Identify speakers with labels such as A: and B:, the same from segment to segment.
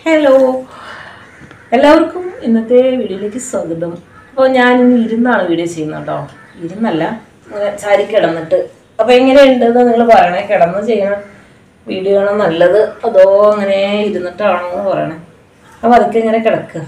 A: Hello എല്ലാവർക്കും ഇന്നത്തെ വീഡിയോയിലേക്ക് സ്വാഗതം അപ്പോൾ ഞാൻ ഇന്ന് ഇരുന്നാണ് വീഡിയോ ചെയ്യുന്നത് കേട്ടോ ഇരുന്നല്ല ഇങ്ങനെ ചാരി കിടന്നിട്ട് അപ്പോൾ എങ്ങനെയുണ്ടെന്ന് നിങ്ങൾ പറയണേ കിടന്ന് ചെയ്യണം വീഡിയോ ആണോ നല്ലത് അതോ അങ്ങനെ ഇരുന്നിട്ടാണോ എന്ന് പറയണേ അപ്പോൾ അതൊക്കെ ഇങ്ങനെ കിടക്കുക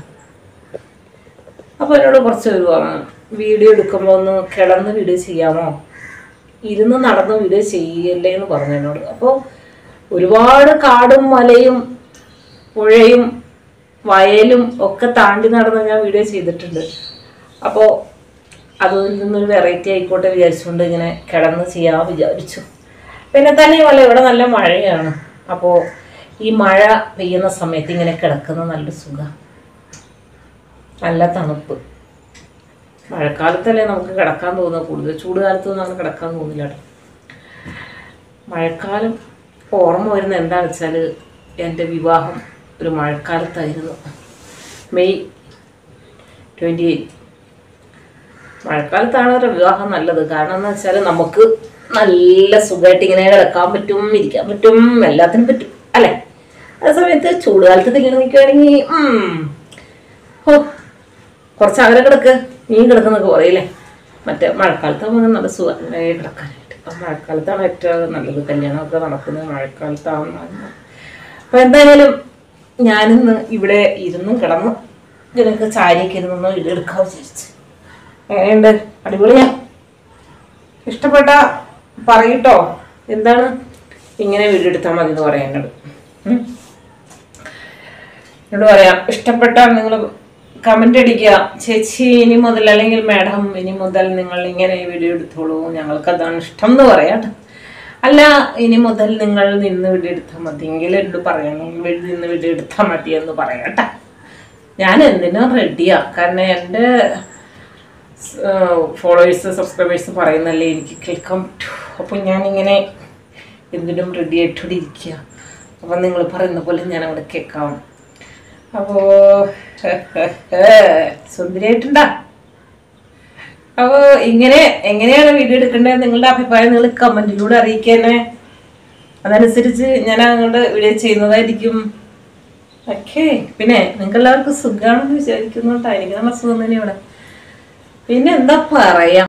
A: അപ്പോൾ എന്നോട് കുറച്ച് പേര് പറഞ്ഞു വീഡിയോ എടുക്കുമ്പോൾ ഒന്ന് കിടന്ന് വീഡിയോ ചെയ്യാമോ ഇരുന്ന് നടന്ന് വീഡിയോ ചെയ്യല്ലേ എന്ന് പറഞ്ഞു എന്നോട് അപ്പോൾ ഒരുപാട് കാടും മലയും പുഴയും വയലും ഒക്കെ താണ്ടി നടന്ന് ഞാൻ വീഡിയോ ചെയ്തിട്ടുണ്ട് അപ്പോൾ അതിൽ നിന്നൊരു വെറൈറ്റി ആയിക്കോട്ടെ വിചാരിച്ചുകൊണ്ട് ഇങ്ങനെ കിടന്ന് ചെയ്യാൻ വിചാരിച്ചു പിന്നെ തന്നെയുമല്ല ഇവിടെ നല്ല മഴയാണ് അപ്പോൾ ഈ മഴ പെയ്യുന്ന സമയത്ത് ഇങ്ങനെ കിടക്കുന്ന നല്ല സുഖം നല്ല തണുപ്പ് മഴക്കാലത്തല്ലേ നമുക്ക് കിടക്കാൻ തോന്നുക കൂടുതൽ ചൂട് കാലത്തൊന്നും നമുക്ക് കിടക്കാൻ തോന്നില്ല കേട്ടോ മഴക്കാലം ഓർമ്മ വരുന്ന എന്താണെന്ന് വെച്ചാൽ എൻ്റെ വിവാഹം ഒരു മഴക്കാലത്തായിരുന്നു മെയ് ട്വൻറ്റി എയ്റ്റ് മഴക്കാലത്താണ് ഒരു വിവാഹം നല്ലത് കാരണം എന്ന് വെച്ചാൽ നമുക്ക് നല്ല സുഖമായിട്ട് ഇങ്ങനെ കിടക്കാൻ പറ്റും ഇരിക്കാൻ പറ്റും എല്ലാത്തിനും പറ്റും അല്ലേ അതേ സമയത്ത് ചൂടുകാലത്ത് കല്യാണം നിൽക്കുകയാണെങ്കിൽ ഓ കുറച്ച് അകലെ കിടക്ക് നീ കിടക്കുന്നൊക്കെ പറയില്ലേ മറ്റേ മഴക്കാലത്താകുമ്പോൾ നല്ല സുഖമായി കിടക്കാനായിട്ട് അപ്പം മഴക്കാലത്താണ് ഏറ്റവും നല്ലത് കല്യാണമൊക്കെ നടക്കുന്നത് മഴക്കാലത്താവുന്ന അപ്പം എന്തായാലും ഞാനിന്ന് ഇവിടെ ഇരുന്നും കിടന്നു ഇതിനൊക്കെ ചാരിയൊക്കെ ഇരുന്നൊന്ന് എടുക്കാൻ വിചാരിച്ചു എങ്ങനെയുണ്ട് അടിപൊളിയാ ഇഷ്ടപ്പെട്ട പറയട്ടോ എന്താണ് ഇങ്ങനെ വീഡിയോ എടുത്താൽ മതി എന്ന് പറയാം എന്നോട് ഉം. എന്നോട് പറയാം ഇഷ്ടപ്പെട്ട നിങ്ങൾ കമന്റ് അടിക്കുക ചേച്ചി ഇനി മുതൽ അല്ലെങ്കിൽ മാഡം ഇനി മുതൽ നിങ്ങൾ ഇങ്ങനെ വീഡിയോ എടുത്തോളൂ ഞങ്ങൾക്ക് അതാണ് ഇഷ്ടം എന്ന് പറയാം ട്ടോ. അല്ല ഇനി മുതൽ നിങ്ങൾ നിന്ന് വീഡിയോ എടുത്താൽ മതി എങ്കിൽ എന്നോട് പറയണം വീട്ടിൽ നിന്ന് വീഡിയോ എടുത്താൽ മതി എന്ന് പറയാട്ടെ ഞാൻ എന്തിനും റെഡിയാ കാരണം എൻ്റെ ഫോളോവേഴ്സ് സബ്സ്ക്രൈബേഴ്സ് പറയുന്നല്ലേ എനിക്ക് കേൾക്കാൻ പറ്റൂ അപ്പോൾ ഞാനിങ്ങനെ എന്തിനും റെഡി ആയിട്ടോടെ ഇരിക്കുക അപ്പം നിങ്ങൾ പറയുന്ന പോലെ ഞാൻ അവിടെ കേൾക്കാം അപ്പോൾ സുന്ദരിയായിട്ടുണ്ടാ അപ്പോൾ ഇങ്ങനെ എങ്ങനെയാണ് വീഡിയോ എടുക്കേണ്ടത് നിങ്ങളുടെ അഭിപ്രായം നിങ്ങൾ കമൻറ്റിലൂടെ അറിയിക്കാനേ അതനുസരിച്ച് ഞാൻ അങ്ങോട്ട് വീഡിയോ ചെയ്യുന്നതായിരിക്കും ഓക്കെ പിന്നെ നിങ്ങൾക്ക് എല്ലാവർക്കും സുഖമാണെന്ന് വിചാരിക്കുന്നു കേട്ടോ എനിക്ക് നല്ല സുഖം തന്നെ ഇവിടെ പിന്നെ എന്താ പറയാ